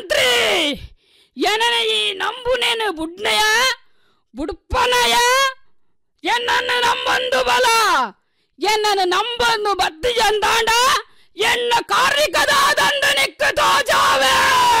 ಮಂತ್ರಿ ಏನನ ಈ ನಂಬುನೇನು ಬುಡ್ನಯ ಬುಡ್ಪನಯ ಎನ್ನನ್ನು ನಂಬಂದು ಬಲ ಎನ್ನನ್ನು ನಂಬಂದು ಬತ್ತಿ ಜಂದಾಂಡ ಎನ್ನ ಕಾರ್ಮಿಕದ ದಂಡ ನಿಕ್ಕ ತೋಜಾವೆ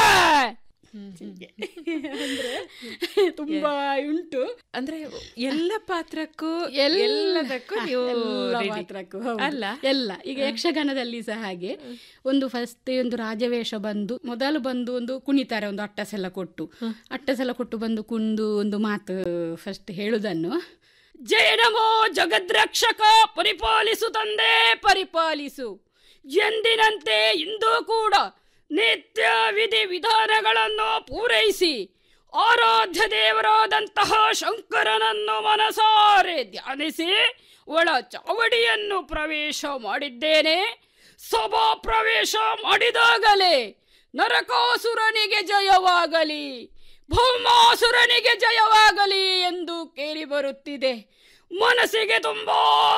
ಅಂದ್ರೆ ತುಂಬಾ ಉಂಟು ಅಂದ್ರೆ ಎಲ್ಲ ಪಾತ್ರಕ್ಕೂ ಎಲ್ಲ- ಎಲ್ಲದಕ್ಕೂ ಹಾ, ನೀವು ಎಲ್ಲ ready. ಪಾತ್ರಕ್ಕೂ ಹೌದು. ಅಲ್ಲ ಎಲ್ಲ ಈಗ ಯಕ್ಷಗಾನದಲ್ಲಿ ಸಹ ಹಾಗೆ ಒಂದು ಫಸ್ಟ್ ಒಂದು ರಾಜವೇಷ ಬಂದು ಮೊದಲು ಬಂದು ಒಂದು ಕುಣಿತಾರೆ ಒಂದು ಅಟ್ಟಸೆಲ್ಲ ಕೊಟ್ಟು ಅಟ್ಟಸೆಲ್ಲ ಕೊಟ್ಟು ಬಂದು ಕುಂದು ಒಂದು ಮಾತು ಫಸ್ಟ್ ಹೇಳುದನ್ನು ಜಯ ನಮೋ ಜಗದ್ರಕ್ಷಕ ಪರಿಪಾಲಿಸು ತಂದೆ ಪರಿಪಾಲಿಸು ಎಂದಿನಂತೆ ಇಂದು ಕೂಡ ನಿತ್ಯ ವಿಧಿ ವಿಧಾನಗಳನ್ನು ಪೂರೈಸಿ ಆರಾಧ್ಯ ದೇವರಾದಂತಹ ಶಂಕರನನ್ನು ಮನಸಾರೆ ಧ್ಯಾನಿಸಿ ಒಳ ಚಾವಡಿಯನ್ನು ಪ್ರವೇಶ ಮಾಡಿದ್ದೇನೆ ಸಭಾ ಪ್ರವೇಶ ಮಾಡಿದಾಗಲೇ ನರಕಾಸುರನಿಗೆ ಜಯವಾಗಲಿ ಭೌಮಾಸುರನಿಗೆ ಜಯವಾಗಲಿ ಎಂದು ಕೇಳಿ ಬರುತ್ತಿದೆ ಮನಸ್ಸಿಗೆ ತುಂಬಾ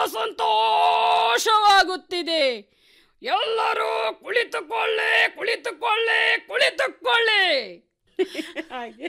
ಸಂತೋಷವಾಗುತ್ತಿದೆ ಎಲ್ಲರೂ ಕುಳಿತುಕೊಳ್ಳಿ ಕುಳಿತುಕೊಳ್ಳಿ ಕುಳಿತುಕೊಳ್ಳಿ ಹಾಗೆ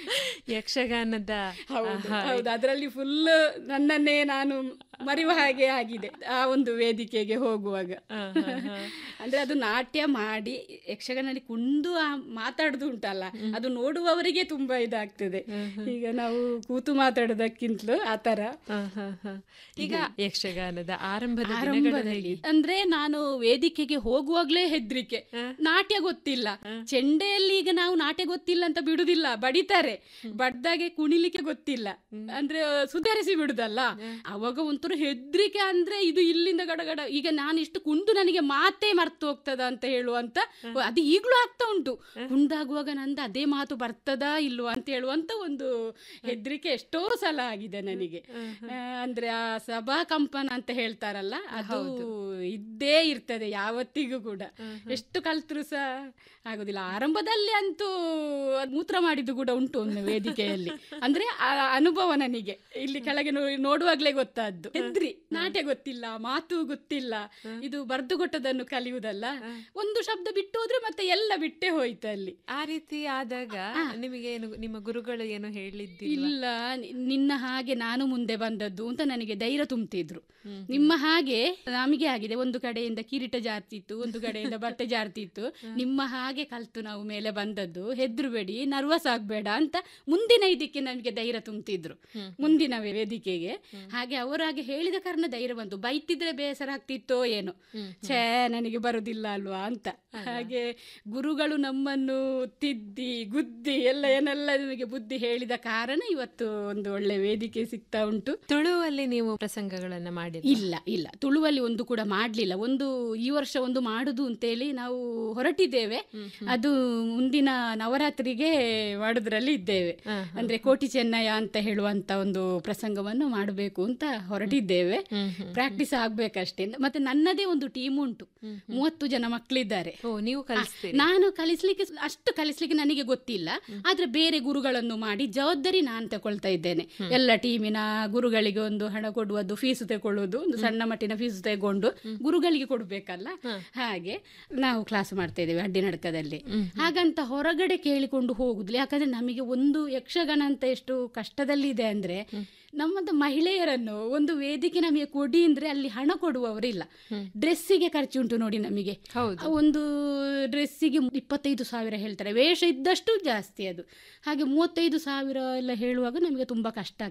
ಯಕ್ಷಗಾನದ ಹೌದು ಆಹಾ, ಹೌದು ಅದರಲ್ಲಿ ಫುಲ್ ನನ್ನನ್ನೇ ನಾನು ಮರೆಯುವ ಹಾಗೆ ಆಗಿದೆ ಆ ಒಂದು ವೇದಿಕೆಗೆ ಹೋಗುವಾಗ ಆಹಾ, ಹಾ. ಅಂದ್ರೆ ಅದು ನಾಟ್ಯ ಮಾಡಿ ಯಕ್ಷಗಾನಲ್ಲಿ ಕುಂದು ಆ ಮಾತಾಡುದು ಉಂಟಲ್ಲ ಅದು ನೋಡುವವರಿಗೆ ತುಂಬಾ ಇದಾಗ್ತದೆ ಈಗ ನಾವು ಕೂತು ಮಾತಾಡೋದಕ್ಕಿಂತಲೂ ಆ ತರ ಆಹಾ, ಹಾ. ಈಗ ಯಕ್ಷಗಾನದ ಆರಂಭದ ಆರಂಭದಲ್ಲಿ ದಿನಗಳಲ್ಲಿ ಅಂದ್ರೆ ನಾನು ವೇದಿಕೆಗೆ ಹೋಗುವಾಗ್ಲೇ ಹೆದ್ರಿಕೆ ನಾಟ್ಯ ಗೊತ್ತಿಲ್ಲ ಚೆಂಡೆಯಲ್ಲಿ ಈಗ ನಾವು ನಾಟ್ಯ ಗೊತ್ತಿಲ್ಲ ಅಂತ ಬಿಡುದಿಲ್ಲ ಬಡಿತಾರೆ ಬಡ್ದಾಗೆ ಕುಣಿಲಿಕ್ಕೆ ಗೊತ್ತಿಲ್ಲ ಅಂದ್ರೆ ಸುಧಾರಿಸಿ ಬಿಡುದಲ್ಲ ಅವಾಗ ಒಂಥರ ಹೆದ್ರಿಕೆ ಅಂದ್ರೆ ಇದು ಇಲ್ಲಿಂದ ಗಡಗಡ ಈಗ ನಾನು ಇಷ್ಟು ಕುಂದು ನನಗೆ ಮಾತೇ ಮರ್ತು ಹೋಗ್ತದ ಅಂತ ಹೇಳುವಂತ ಅದು ಈಗಲೂ ಆಗ್ತಾ ಉಂಟು ಕುಂದಾಗುವಾಗ ನಂದು ಅದೇ ಮಾತು ಬರ್ತದಾ ಇಲ್ವಾ ಅಂತ ಹೇಳುವಂತ ಒಂದು ಹೆದ್ರಿಕೆ ಎಷ್ಟೋ ಸಲ ಆಗಿದೆ ನನಗೆ ಆ, ಅಂದ್ರೆ ಆ ಸಭಾ ಕಂಪನ ಅಂತ ಹೇಳ್ತಾರಲ್ಲ ಅದು ಇದ್ದೇ ಇರ್ತದೆ ಯಾವತ್ತಿಗೂ ಕೂಡ ಎಷ್ಟು ಕಲ್ತ್ರು ಸಹ ಆಗುದಿಲ್ಲ ಆರಂಭದಲ್ಲಿ ಅಂತೂ ಅದ್ ಮೂತ್ರ ಮಾಡಿದ್ದು ಕೂಡ ಉಂಟು ಒಂದು ವೇದಿಕೆಯಲ್ಲಿ ಅಂದ್ರೆ ಆ ಅನುಭವ ನನಗೆ ಇಲ್ಲಿ ಕೆಳಗೆ ನೋ- ನೋಡುವಾಗ್ಲೇ ಗೊತ್ತಾದ್ದು ಹೆದ್ರಿ ನಾಟ್ಯ ಗೊತ್ತಿಲ್ಲ ಮಾತು ಗೊತ್ತಿಲ್ಲ ಇದು ಬರ್ದುಗೊಟ್ಟದನ್ನು ಕಲಿಯುವುದಲ್ಲ ಒಂದು ಶಬ್ದ ಬಿಟ್ಟು ಹೋದ್ರೆ ಮತ್ತೆ ಎಲ್ಲ ಬಿಟ್ಟೇ ಹೋಯ್ತು ಅಲ್ಲಿ ಆ ರೀತಿ ಆದಾಗ ನಿಮಗೆ ಏನು ನಿಮ್ಮ ಗುರುಗಳು ಏನು ಹೇಳಿದ್ದಿಲ್ಲ ಇಲ್ಲ ನಿ- ನಿನ್ನ ಹಾಗೆ ನಾನು ಮುಂದೆ ಬಂದದ್ದು ಅಂತ ನನಗೆ ಧೈರ್ಯ ತುಂಬ್ತಿದ್ರು ನಿಮ್ಮ ಹಾಗೆ ನಮಗೆ ಆಗಿದೆ ಒಂದು ಕಡೆಯಿಂದ ಕಿರೀಟ ಜಾರ್ತಿತ್ತು ಒಂದು ಕಡೆಯಿಂದ ಬಟ್ಟೆ ಜಾರ್ತಿತ್ತು ನಿಮ್ಮ ಹಾಗೆ ಕಲ್ತು ನಾವು ಮೇಲೆ ಬಂದದ್ದು ಹೆದ್ರುಬೇಡಿ ನರ್ವಸ್ ಆಗ್ಬೇಡ ಅಂತ ಮುಂದಿನ ಇದಕ್ಕೆ ನಮಗೆ ಧೈರ್ಯ ತುಂಬ್ತಿದ್ರು ಮುಂದಿನ ವೇದಿಕೆಗೆ ಹಾಗೆ ಅವರಾಗೆ ಹೇಳಿದ ಕಾರಣ ಧೈರ್ಯ ಬಂತು ಬೈತಿದ್ರೆ ಬೇಸರ ಆಗ್ತಿತ್ತೋ ಏನೋ ಛೇ ನನಗೆ ಬರುದಿಲ್ಲ ಅಲ್ವಾ ಅಂತ ಹಾಗೆ ಗುರುಗಳು ನಮ್ಮನ್ನು ತಿದ್ದಿ ಗುದ್ದಿ ಎಲ್ಲ ಏನೆಲ್ಲ ನಮಗೆ ಬುದ್ಧಿ ಹೇಳಿದ ಕಾರಣ ಇವತ್ತು ಒಂದು ಒಳ್ಳೆ ವೇದಿಕೆ ಸಿಗ್ತಾ ಉಂಟು ತುಳುವಲ್ಲಿ ನೀವು ಪ್ರಸಂಗಗಳನ್ನ ಮಾಡಿದ ಇಲ್ಲ ಇಲ್ಲ ತುಳುವಲ್ಲಿ ಒಂದು ಕೂಡ ಮಾಡ್ಲಿಲ್ಲ ಒಂದು ಈ ವರ್ಷ ಒಂದು ಮಾಡುದು ಅಂತೇಳಿ ನಾವು ಹೊರಟಿದ್ದೇವೆ ಅದು ಮುಂದಿನ ನವರಾತ್ರಿಗೆ ಮಾಡುದ್ರಲ್ಲಿ ಇದ್ದೇವೆ ಅಂದ್ರೆ ಕೋಟಿ ಚೆನ್ನಯ ಅಂತ ಹೇಳುವಂತ ಒಂದು ಪ್ರಸಂಗವನ್ನು ಮಾಡಬೇಕು ಅಂತ ಹೊರಟಿದ್ದೇವೆ ಪ್ರಾಕ್ಟೀಸ್ ಆಗ್ಬೇಕಷ್ಟೇ ಮತ್ತೆ ನನ್ನದೇ ಒಂದು ಟೀಮ್ ಉಂಟು ಮೂವತ್ತು ಜನ ಮಕ್ಕಳಿದ್ದಾರೆ ಓ ನೀವು ಕಲಿಸ್ತೀರಿ ನಾನು ಕಲಿಸ್ಲಿಕ್ಕೆ ಅಷ್ಟು ಕಲಿಸ್ಲಿಕ್ಕೆ ನನಗೆ ಗೊತ್ತಿಲ್ಲ ಆದ್ರೆ ಬೇರೆ ಗುರುಗಳನ್ನು ಮಾಡಿ ಜವಾಬ್ದಾರಿ ನಾನು ತಗೊಳ್ತಾ ಇದ್ದೇನೆ ಎಲ್ಲ ಟೀಮಿನ ಗುರುಗಳಿಗೆ ಒಂದು ಹಣ ಕೊಡುವುದು ಫೀಸ್ ತಗೊಳ್ಳುವುದು ಒಂದು ಸಣ್ಣ ಮಟ್ಟಿನ ಫೀಸ್ ತಗೊಂಡು ಗುರುಗಳಿಗೆ ಕೊಡ್ಬೇಕಲ್ಲ ಹಾಗೆ ನಾವು ಕ್ಲಾಸ್ ಮಾಡ್ತಾ ಇದ್ದೇವೆ ಅಡ್ಡಿ ನಡಕದಲ್ಲಿ ಹಾಗಂತ ಹೊರಗಡೆ ಕೇಳಿಕೊಂಡು ಹೋಗುದಿಲ್ಲ ಯಾಕಂದ್ರೆ ನಮಗೆ ಒಂದು ಯಕ್ಷಗಾನ ಅಂತ ಎಷ್ಟು ಕಷ್ಟದಲ್ಲಿದೆ ಅಂದ್ರೆ ನಮ್ಮದು ಮಹಿಳೆಯರನ್ನು ಒಂದು ವೇದಿಕೆ ನಮಗೆ ಕೊಡಿ ಅಂದ್ರೆ ಅಲ್ಲಿ ಹಣ ಕೊಡುವವರಿಲ್ಲ ಡ್ರೆಸ್ಸಿಗೆ ಖರ್ಚು ಉಂಟು ನೋಡಿ ನಮಗೆ ಹೌದು. ಆ ಒಂದು ಡ್ರೆಸ್ಸಿಗೆ ಇಪ್ಪತ್ತೈದು ಸಾವಿರ ಹೇಳ್ತಾರೆ ವೇಷ ಇದ್ದಷ್ಟು ಜಾಸ್ತಿ ಅದು ಹಾಗೆ ಮೂವತ್ತೈದು ಸಾವಿರ ಎಲ್ಲ ಹೇಳುವಾಗ ನಮಗೆ ತುಂಬಾ ಕಷ್ಟ